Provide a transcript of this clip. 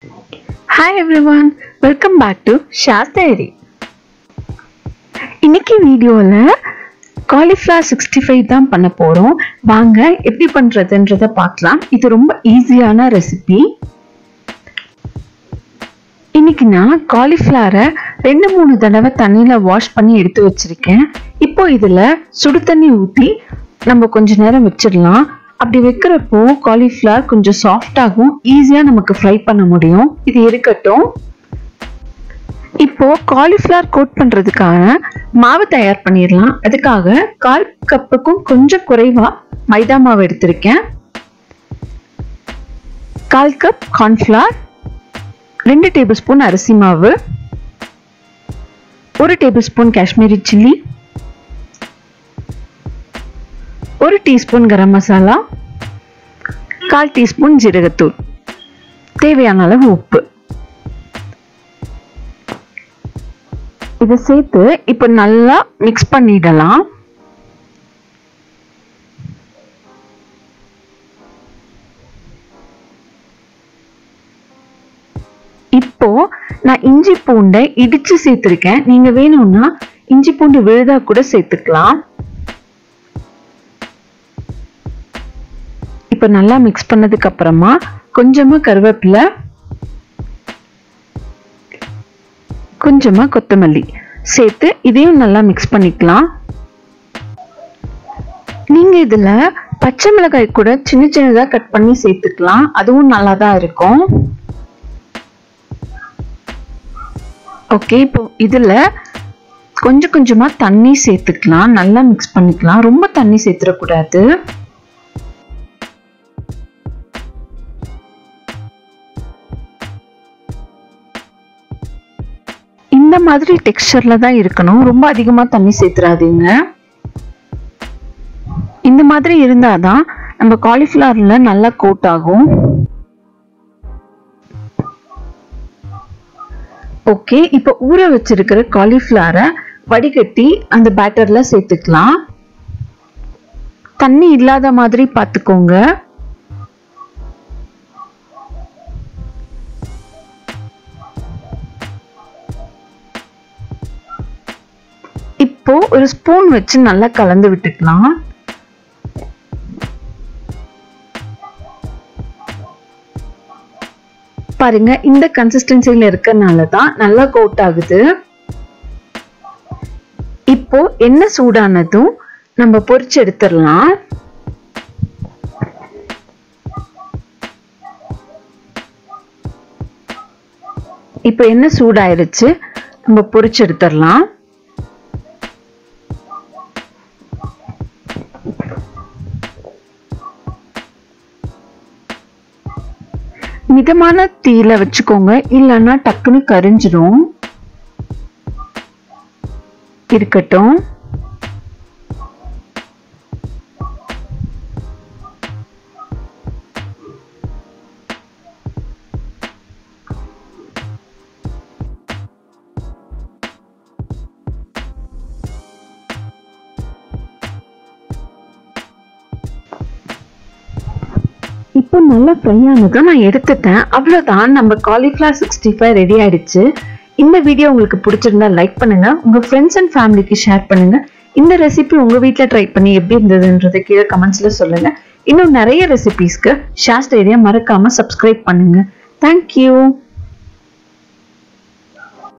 hi everyone welcome back to ஷாஸ் diary இன்னைக்கு வீடியோவில் காலிஃப்ளவர் சிக்ஸ்டி ஃபைவ் தான் பண்ண போகிறோம் வாங்க எப்படி பண்ணுறதுன்றதை பார்க்கலாம் இது ரொம்ப ஈஸியான ரெசிபி இன்னைக்கு நான் காலிஃப்ளவரை ரெண்டு மூணு தடவை தண்ணியில் வாஷ் பண்ணி எடுத்து வச்சிருக்கேன் இப்போ இதில் சுடு தண்ணி ஊற்றி நம்ம கொஞ்ச நேரம் வச்சிடலாம் அப்படி வைக்கிறப்போ காலிஃப்ளவர் கொஞ்சம் சாஃப்டாகும் ஈஸியாக நமக்கு ஃப்ரை பண்ண முடியும் இது இருக்கட்டும் இப்போ காலிஃப்ளவர் கோட் பண்ணுறதுக்கான மாவு தயார் பண்ணிடலாம் அதுக்காக கால் கப்புக்கும் கொஞ்சம் குறைவா மைதா மாவு எடுத்திருக்கேன் கால் கப் கார்ன்ஃப்ளவர் ரெண்டு டேபிள் ஸ்பூன் அரிசி மாவு ஒரு டேபிள் ஸ்பூன் காஷ்மீரி சில்லி ஒரு டீஸ்பூன் கரம் மசாலா கால் டீஸ்பூன் ஜீரகத்தூள் தேவையான அளவு உப்பு இதை சேர்த்து இப்போ நல்லா மிக்ஸ் பண்ணிடலாம் இப்போ நான் இஞ்சி பூண்டை இடிச்சு சேர்த்திருக்கேன் நீங்க வேணும்னா இஞ்சி பூண்டு விழுதா கூட சேர்த்துக்கலாம் இப்போ நல்லா மிக்ஸ் பண்ணதுக்கு அப்புறமா கொஞ்சமா கருவேப்பிலை கொஞ்சமா கொத்தமல்லி சேர்த்து இதையும் நல்லா மிக்ஸ் பண்ணிக்கலாம் நீங்க இதுல பச்சை மிளகாய் கூட சின்ன சின்னதா கட் பண்ணி சேர்த்துக்கலாம் அதுவும் நல்லா தான் இருக்கும் ஓகே இப்போ இதுல கொஞ்சம் கொஞ்சமா தண்ணி சேர்த்துக்கலாம் நல்லா மிக்ஸ் பண்ணிக்கலாம் ரொம்ப தண்ணி சேர்த்துடக்கூடாது இந்த மாதிரி டெக்ஸ்டர்ல தான் இருக்கணும் ரொம்ப அதிகமா தண்ணி சேர்த்துறாதீங்க இந்த மாதிரி இருந்தாதான் நம்ம காலிஃபிளவர்ல நல்லா கோட் ஆகும் ஓகே இப்போ ஊற வச்சிருக்கிற காலிஃப்ளவரை வடிகட்டி அந்த பேட்டர்ல சேர்த்துக்கலாம் தண்ணி இல்லாத மாதிரி பார்த்துக்கோங்க இப்போ ஒரு ஸ்பூன் வச்சு நல்லா கலந்து விட்டுக்கலாம் பாருங்க இந்த கன்சிஸ்டன்சில இருக்கறனால தான் நல்லா கோட் ஆகுது இப்போ எண்ணெய் சூடானதும் நம்ம பொரிச்சு எடுத்துடலாம் இப்போ எண்ணெய் சூடாயிருச்சு நம்ம பொரிச்சு எடுத்துடலாம் மிதமான தீயில வச்சுக்கோங்க இல்லைன்னா டக்குன்னு கரிஞ்சிடும் இருக்கட்டும் இப்போ நல்லா ஃப்ரை ஆனதும் நான் எடுத்துட்டேன் அவ்வளோதான் நம்ம காலிஃப்ளவர் சிக்ஸ்டி ஃபைவ் ரெடி ஆயிடுச்சு இந்த வீடியோ உங்களுக்கு பிடிச்சிருந்தா லைக் பண்ணுங்க உங்க ஃப்ரெண்ட்ஸ் அண்ட் ஃபேமிலிக்கு ஷேர் பண்ணுங்க இந்த ரெசிபி உங்க வீட்டில் ட்ரை பண்ணி எப்படி இருந்ததுன்றதை கீழே கமெண்ட்ஸ்ல சொல்லுங்க இன்னும் நிறைய ரெசிபிஸ்க்கு ஷாஸ்ட் ஏரியா மறக்காம சப்ஸ்கிரைப் பண்ணுங்க தேங்க்யூ